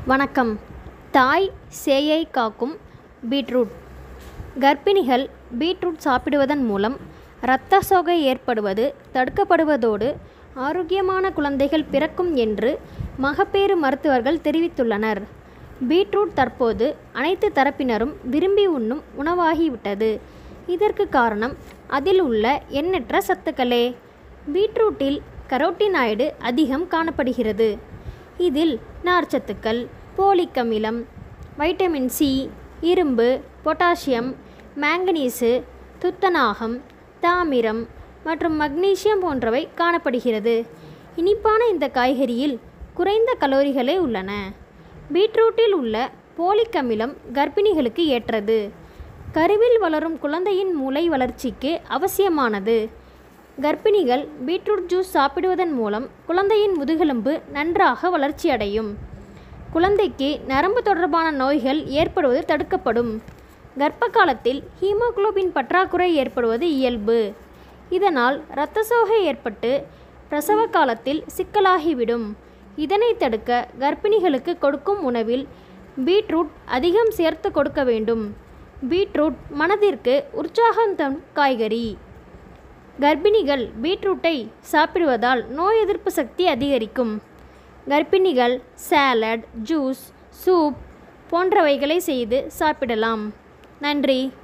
வணக்கம் தாய் சேயை காக்கும் பீட்ரூட் கர்ப்பிணிகள் பீட்ரூட் சாப்பிடுவதன் மூலம் இரத்த சோகை ஏற்படுவது தடுக்கப்படுவதோடு ஆரோக்கியமான குழந்தைகள் பிறக்கும் என்று மகப்பேறு மருத்துவர்கள் தெரிவித்துள்ளனர் பீட்ரூட் தற்போது அனைத்து தரப்பினரும் விரும்பி உண்ணும் உணவாகிவிட்டது இதற்கு காரணம் அதில் உள்ள எண்ணற்ற சத்துக்களே பீட்ரூட்டில் கரோட்டினாய்டு அதிகம் காணப்படுகிறது இதில் நார்ச்சத்துக்கள் போலிக் அமிலம் வைட்டமின் சி இரும்பு பொட்டாசியம் மாங்கனீசு துத்தநாகம் தாமிரம் மற்றும் மக்னீசியம் போன்றவை காணப்படுகிறது இனிப்பான இந்த காய்கறியில் குறைந்த கலோரிகளே உள்ளன பீட்ரூட்டில் உள்ள போலிக் அமிலம் கர்ப்பிணிகளுக்கு ஏற்றது கருவில் வளரும் குழந்தையின் மூளை வளர்ச்சிக்கு அவசியமானது கர்ப்பிணிகள் பீட்ரூட் ஜூஸ் சாப்பிடுவதன் மூலம் குழந்தையின் முதுகெலும்பு நன்றாக வளர்ச்சியடையும் குழந்தைக்கு நரம்பு தொடர்பான நோய்கள் ஏற்படுவது தடுக்கப்படும் கர்ப்ப காலத்தில் ஹீமோகுளோபின் பற்றாக்குறை ஏற்படுவது இயல்பு இதனால் இரத்த சோகை ஏற்பட்டு பிரசவ காலத்தில் சிக்கலாகிவிடும் இதனை தடுக்க கர்ப்பிணிகளுக்கு கொடுக்கும் உணவில் பீட்ரூட் அதிகம் சேர்த்து கொடுக்க வேண்டும் பீட்ரூட் மனதிற்கு உற்சாகம் தரும் காய்கறி கர்ப்பிணிகள் பீட்ரூட்டை சாப்பிடுவதால் நோய் எதிர்ப்பு சக்தி அதிகரிக்கும் கர்ப்பிணிகள் சாலட் ஜூஸ் சூப் போன்றவைகளை செய்து சாப்பிடலாம் நன்றி